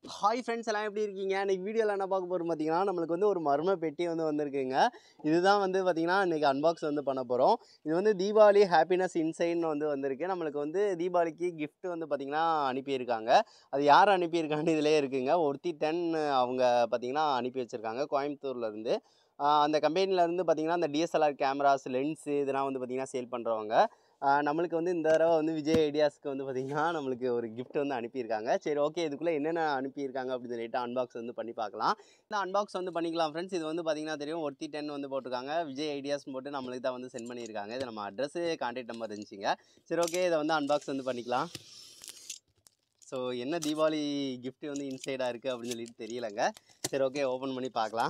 hi friends எல்லாம் எப்படி இருக்கீங்க இன்னைக்கு வீடியோவில் என்ன பார்க்க போகிறோம் பார்த்தீங்கன்னா நம்மளுக்கு வந்து ஒரு மர்ம பெட்டி வந்து வந்திருக்குங்க இதுதான் வந்து பார்த்தீங்கன்னா இன்றைக்கி அன்பாக்ஸ் வந்து பண்ண போகிறோம் இது வந்து தீபாவளி ஹாப்பினஸ் இன்சைட்னு வந்து வந்திருக்கு நம்மளுக்கு வந்து தீபாவளிக்கு gift வந்து பார்த்திங்கன்னா அனுப்பியிருக்காங்க அது யார் அனுப்பியிருக்காங்கன்னு இதிலே இருக்குங்க ஒருத்தி டென் அவங்க பார்த்திங்கன்னா அனுப்பி வச்சுருக்காங்க கோயம்புத்தூர்லேருந்து அந்த கம்பெனிலேருந்து பார்த்திங்கன்னா அந்த டிஎஸ்எல்ஆர் கேமராஸ் லென்ஸு இதெல்லாம் வந்து பார்த்திங்கன்னா சேல் பண்ணுறவங்க ஆஹ் நம்மளுக்கு வந்து இந்த தடவை வந்து விஜய் ஐடியாஸ்க்கு வந்து பார்த்திங்கன்னா நம்மளுக்கு ஒரு gift வந்து அனுப்பியிருக்காங்க சரி ஓகே இதுக்குள்ளே என்னென்ன அனுப்பியிருக்காங்க அப்படின்னு சொல்லிட்டு அன்பாக்ஸ் வந்து பண்ணி பார்க்கலாம் இந்த அன்பாக்ஸ் வந்து பண்ணிக்கலாம் ஃப்ரெண்ட்ஸ் இது வந்து பார்த்திங்கன்னா தெரியும் ஒருத்தி டென் வந்து போட்டிருக்காங்க விஜய் ஐடியாஸ் போட்டு நம்மளுக்கு தான் வந்து சென்ட் பண்ணியிருக்காங்க இது நம்ம அட்ரஸு கான்டாக்ட் நம்பர் இருந்துச்சுங்க சரி ஓகே இதை வந்து அன்பாக்ஸ் வந்து பண்ணிக்கலாம் ஸோ என்ன தீபாவளி gift வந்து இன்சைடாக இருக்குது அப்படின்னு சொல்லிட்டு தெரியலங்க சரி ஓகே ஓப்பன் பண்ணி பார்க்கலாம்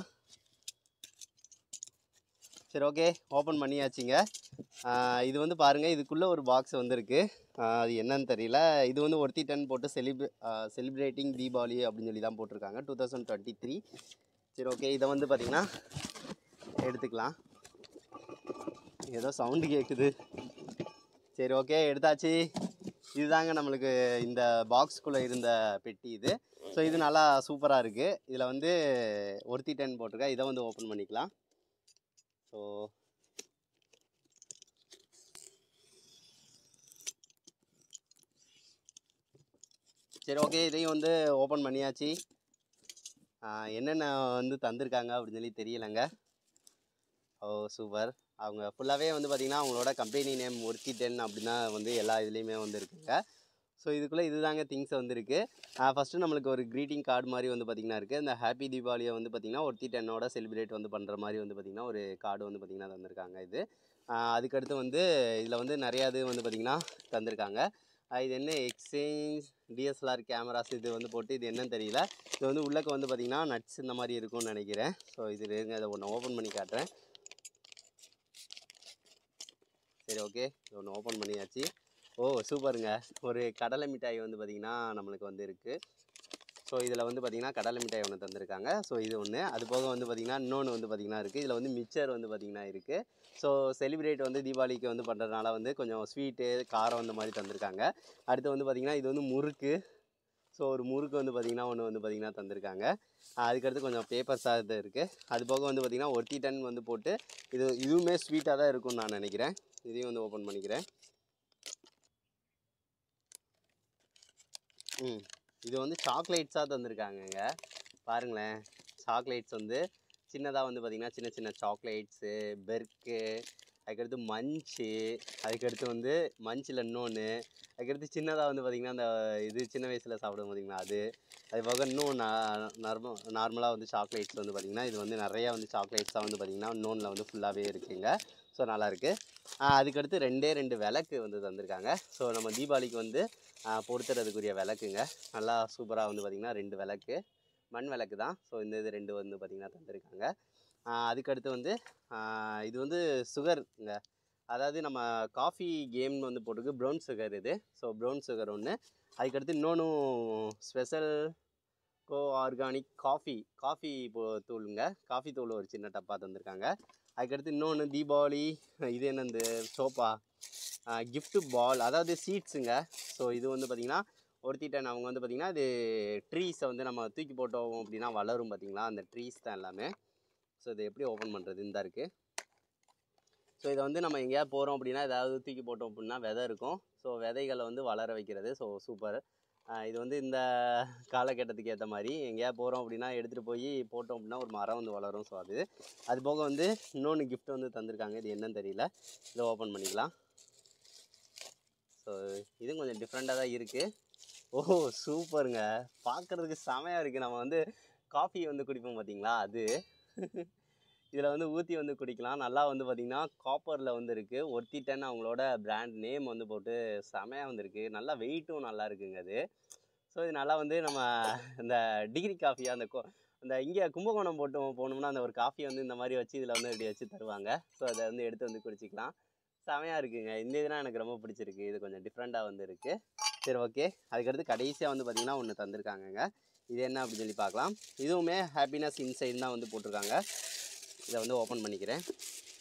சரி ஓகே ஓப்பன் பண்ணியாச்சுங்க ஆஹ் இது வந்து பாருங்கள் இதுக்குள்ளே ஒரு பாக்ஸ் வந்திருக்கு ஆஹ் அது என்னன்னு தெரியல இது வந்து ஒருத்தி டென் போட்டு செலிப்ரே செலிப்ரேட்டிங் தீபாவளி அப்படின்னு சொல்லி தான் போட்டிருக்காங்க டூ தௌசண்ட் டுவெண்ட்டி த்ரீ சரி ஓகே இதை வந்து பார்த்திங்கன்னா எடுத்துக்கலாம் ஏதோ சவுண்டு கேட்குது சரி ஓகே எடுத்தாச்சு இதுதாங்க நம்மளுக்கு இந்த பாக்ஸ்குள்ளே இருந்த பெட்டி இது ஸோ இது நல்லா சூப்பராக இருக்குது இதில் வந்து ஒருத்தி டென் போட்டிருக்கேன் இதை வந்து ஓப்பன் பண்ணிக்கலாம் ஸோ சரி ஓகே இதையும் வந்து ஓப்பன் பண்ணியாச்சு ஆஹ் என்னென்ன வந்து தந்திருக்காங்க அப்படின்னு சொல்லி தெரியலைங்க ஓ சூப்பர் அவங்க ஃபுல்லாகவே வந்து பார்த்திங்கன்னா அவங்களோட கம்பெனி நேம் ஒர்த்தி டென் அப்படின்னு தான் வந்து எல்லா இதுலேயுமே வந்து இருக்குங்க ஸோ இதுக்குள்ளே இதுதாங்க திங்ஸ் வந்துருக்கு ஃபஸ்ட்டு நம்மளுக்கு ஒரு க்ரீட்டிங் கார்டு மாதிரி வந்து பார்த்திங்கன்னா இருக்குது இந்த ஹாப்பி தீபாவளியை வந்து பார்த்திங்கன்னா ஒருத்தி டென்னோட செலிப்ரேட் வந்து பண்ணுற மாதிரி வந்து பார்த்திங்கன்னா ஒரு கார்டு வந்து பார்த்திங்கன்னா தந்திருக்காங்க இது ஆஹ் அதுக்கடுத்து வந்து இதில் வந்து நிறையா இது வந்து பார்த்திங்கன்னா தந்திருக்காங்க ஆஹ் இது என்ன எக்ஸ்சேஞ்ச் டிஎஸ்எல்ஆர் கேமராஸ் இது வந்து போட்டு இது என்னன்னு தெரியல இது வந்து உள்ளக்க வந்து பார்த்திங்கன்னா நட்ஸ் இந்த மாதிரி இருக்கும்னு நினைக்கிறேன் ஸோ இது இருங்க இதை ஒன்று ஓப்பன் பண்ணி காட்டுறேன் சரி ஓகே இது ஒன்று ஓப்பன் பண்ணியாச்சு ஓ சூப்பருங்க ஒரு கடலை மிட்டாய் வந்து பார்த்திங்கன்னா நம்மளுக்கு வந்து இருக்குது ஸோ இதில் வந்து பார்த்திங்கன்னா கடலை மிட்டாய் ஒன்று தந்திருக்காங்க ஸோ இது ஒன்று அது போக வந்து பார்த்திங்கன்னா இன்னொன்று வந்து பார்த்திங்கன்னா இருக்குது இதில் வந்து மிக்சர் வந்து பார்த்திங்கன்னா இருக்குது ஸோ செலிப்ரேட் வந்து தீபாவளிக்கு வந்து பண்ணுறதுனால வந்து கொஞ்சம் ஸ்வீட்டு காரம் இந்த மாதிரி தந்திருக்காங்க அடுத்து வந்து பார்த்திங்கன்னா இது வந்து முறுக்கு ஸோ ஒரு முறுக்கு வந்து பார்த்திங்கன்னா ஒன்று வந்து பார்த்திங்கன்னா தந்திருக்காங்க ஆஹ் அதுக்கடுத்து கொஞ்சம் பேப்பர்ஸாக இது இருக்குது அது போக வந்து பார்த்திங்கன்னா ஒருத்தி டன் வந்து போட்டு இது இதுவுமே ஸ்வீட்டாக தான் இருக்கும்னு நான் நினைக்கிறேன் இதையும் வந்து ஓப்பன் பண்ணிக்கிறேன் ம் இது வந்து சாக்லேட்ஸாக தந்திருக்காங்கங்க பாருங்களேன் சாக்லேட்ஸ் வந்து சின்னதாக வந்து பார்த்திங்கன்னா சின்ன சின்ன சாக்லேட்ஸு பெர்க்கு அதுக்கடுத்து மஞ்சு அதுக்கடுத்து வந்து மஞ்சில் இன்னொன்று அதுக்கடுத்து சின்னதாக வந்து பார்த்திங்கன்னா அந்த இது சின்ன வயசில் சாப்பிடுவோம் பார்த்திங்களா அது அது போக இன்னும் நார்ம நார்மலாக வந்து சாக்லேட்ஸ் வந்து பார்த்திங்கன்னா இது வந்து நிறையா வந்து சாக்லேட்ஸாக வந்து பார்த்திங்கன்னா இன்னொன்றில் வந்து ஃபுல்லாகவே இருக்குங்க ஸோ நல்லாயிருக்கு அதுக்கடுத்து ரெண்டே ரெண்டு விளக்கு வந்து தந்திருக்காங்க ஸோ நம்ம தீபாவளிக்கு வந்து ஆஹ் பொருத்துறதுக்குரிய விளக்குங்க நல்லா சூப்பராக வந்து பார்த்திங்கன்னா ரெண்டு விளக்கு மண் விளக்கு தான் ஸோ இந்த இது ரெண்டு வந்து பார்த்திங்கன்னா தந்திருக்காங்க ஆஹ் அதுக்கடுத்து வந்து ஆஹ் இது வந்து சுகருங்க அதாவது நம்ம காஃபி கேம் வந்து போட்டிருக்கு ப்ரௌன் சுகர் இது ஸோ ப்ரௌன் சுகர் ஒன்று அதுக்கடுத்து இன்னொன்றும் ஸ்பெஷல் கோ ஆர்கானிக் காஃபி காஃபி போ தூளுங்க காஃபி தூள் ஒரு சின்ன டப்பா தந்திருக்காங்க அதுக்கடுத்து இன்னொன்று தீபாவளி இது என்ன இந்த சோப்பா gift பால் அதாவது சீட்ஸுங்க ஸோ இது வந்து பார்த்திங்கன்னா ஒருத்திட்டன் அவங்க வந்து பார்த்திங்கன்னா இது ட்ரீஸை வந்து நம்ம தூக்கி போட்டோம் அப்படின்னா வளரும் பார்த்திங்களா அந்த ட்ரீஸ் தான் எல்லாமே ஸோ இதை எப்படி ஓப்பன் பண்ணுறது இந்த இருக்குது ஸோ இதை வந்து நம்ம எங்கேயாவது போகிறோம் அப்படின்னா ஏதாவது தூக்கி போட்டோம் அப்படின்னா விதை இருக்கும் ஸோ விதைகளை வந்து வளர வைக்கிறது ஸோ சூப்பர் இது வந்து இந்த காலகட்டத்துக்கு ஏற்ற மாதிரி எங்கேயாவது போகிறோம் அப்படின்னா எடுத்துகிட்டு போய் போட்டோம் அப்படின்னா ஒரு மரம் வந்து வளரும் ஸோ அது அது போக வந்து இன்னொன்று gift வந்து தந்திருக்காங்க இது என்னன்னு தெரியல இதை ஓப்பன் பண்ணிக்கலாம் ஸோ இதுவும் கொஞ்சம் டிஃப்ரெண்ட்டாக தான் இருக்குது ஓ சூப்பருங்க பார்க்குறதுக்கு செமையாக இருக்குது நம்ம வந்து காஃபி வந்து குடிப்போம் பார்த்தீங்களா அது இதில் வந்து ஊற்றி வந்து குடிக்கலாம் நல்லா வந்து பார்த்திங்கன்னா காப்பரில் வந்து இருக்குது ஒருத்திட்டன் அவங்களோட பிராண்ட் நேம் வந்து போட்டு செமையாக வந்துருக்கு நல்லா வெயிட்டும் நல்லா இருக்குங்க அது ஸோ இது நல்லா வந்து நம்ம இந்த டிகிரி காஃபி அந்த கொ அந்த இங்கே கும்பகோணம் போட்டு போனோம்னா அந்த ஒரு காஃபி வந்து இந்த மாதிரி வச்சு இதில் வந்து இப்படி வச்சு தருவாங்க ஸோ அதை வந்து எடுத்து வந்து குடிச்சிக்கலாம் செமையாக இருக்குங்க இந்த இதெல்லாம் எனக்கு ரொம்ப பிடிச்சிருக்கு இது கொஞ்சம் டிஃப்ரெண்ட்டாக வந்து இருக்குது சரி ஓகே அதுக்கடுத்து கடைசியாக வந்து பார்த்திங்கன்னா ஒன்று தந்திருக்காங்கங்க இது என்ன அப்படின்னு சொல்லி பார்க்கலாம் இதுவுமே ஹாப்பினஸ் இன்சைட் தான் வந்து போட்டிருக்காங்க இதை வந்து ஓப்பன் பண்ணிக்கிறேன்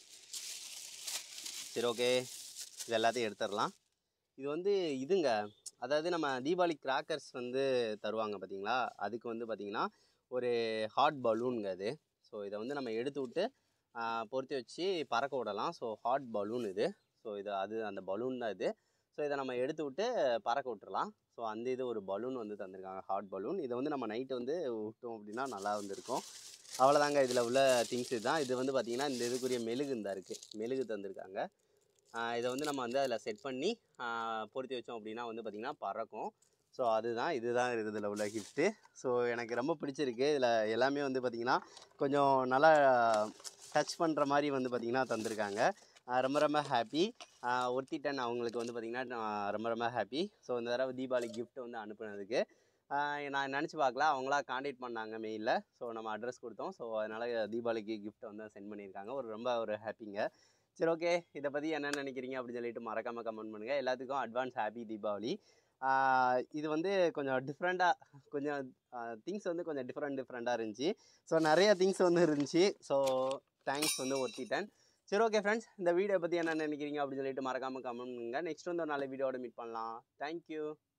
சரி ஓகே இது எல்லாத்தையும் எடுத்துடலாம் இது வந்து இதுங்க அதாவது நம்ம தீபாவளி கிராக்கர்ஸ் வந்து தருவாங்க பார்த்தீங்களா அதுக்கு வந்து பார்த்தீங்கன்னா ஒரு ஹாட் பலூனுங்க அது ஸோ இதை வந்து நம்ம எடுத்து விட்டு ஆஹ், பொருத்தி வச்சு பறக்க விடலாம் ஸோ ஹாட் பலூன் இது ஸோ இது அது அந்த பலூன் தான் இது ஸோ இதை நம்ம எடுத்து விட்டு பறக்க விட்டுறலாம் ஸோ அந்த இது ஒரு பலூன் வந்து தந்திருக்காங்க ஹாட் பலூன் இதை வந்து நம்ம நைட்டு வந்து விட்டோம் அப்படின்னா நல்லா வந்திருக்கும் அவ்வளோதாங்க இதில் உள்ள திங்ஸ் இதுதான் இது வந்து பார்த்திங்கன்னா இந்த இதுக்குரிய மெழுகு இந்த இருக்குது மெழுகு தந்திருக்காங்க ஆஹ் இதை வந்து நம்ம வந்து அதில் செட் பண்ணி ஆஹ் பொருத்தி வச்சோம் அப்படின்னா வந்து பார்த்திங்கன்னா பறக்கும் ஸோ அதுதான் இதுதான் இதில் உள்ள கிஃப்ட்டு ஸோ எனக்கு ரொம்ப பிடிச்சிருக்கு இதில் எல்லாமே வந்து பார்த்திங்கன்னா கொஞ்சம் நல்லா டச் பண்ணுற மாதிரி வந்து பார்த்திங்கன்னா தந்திருக்காங்க ஆஹ் ரொம்ப ரொம்ப ஹாப்பி ஒருத்திட்டன் அவங்களுக்கு வந்து பார்த்திங்கன்னா நான் ரொம்ப ரொம்ப ஹாப்பி ஸோ இந்த தடவை தீபாவளி gift வந்து அனுப்புனதுக்கு ஆஹ் நான் நினச்சி பார்க்கல அவங்களா காண்டாக்ட் பண்ணாங்க மெயிலில் ஸோ நம்ம அட்ரஸ் கொடுத்தோம் ஸோ அதனால் தீபாவளிக்கு கிஃப்ட்டை வந்து சென்ட் பண்ணியிருக்காங்க ஒரு ரொம்ப ஒரு ஹாப்பிங்க சரி ஓகே இதை பற்றி என்ன நினைக்கிறீங்க அப்படின்னு சொல்லிட்டு மறக்காமல் கமெண்ட் பண்ணுங்கள் எல்லாத்துக்கும் அட்வான்ஸ் ஹாப்பி தீபாவளி ஆஹ் இது வந்து கொஞ்சம் டிஃப்ரெண்ட்டாக கொஞ்சம் திங்ஸ் வந்து கொஞ்சம் டிஃப்ரெண்ட் டிஃப்ரெண்ட்டாக இருந்துச்சு ஸோ நிறைய திங்ஸ் வந்து இருந்துச்சு ஸோ தேங்க்ஸ் வந்து ஒத்திட்டேன் சரி ஓகே ஃப்ரெண்ட்ஸ் இந்த வீடியோ பற்றி என்ன நினைக்கிறீங்க அப்படின்னு சொல்லிட்டு மறக்காமல் கமெண்ட் பண்ணுங்கள் நெக்ஸ்ட் வந்து ஒரு நல்ல வீடியோட மீட் பண்ணலாம் தேங்க்யூ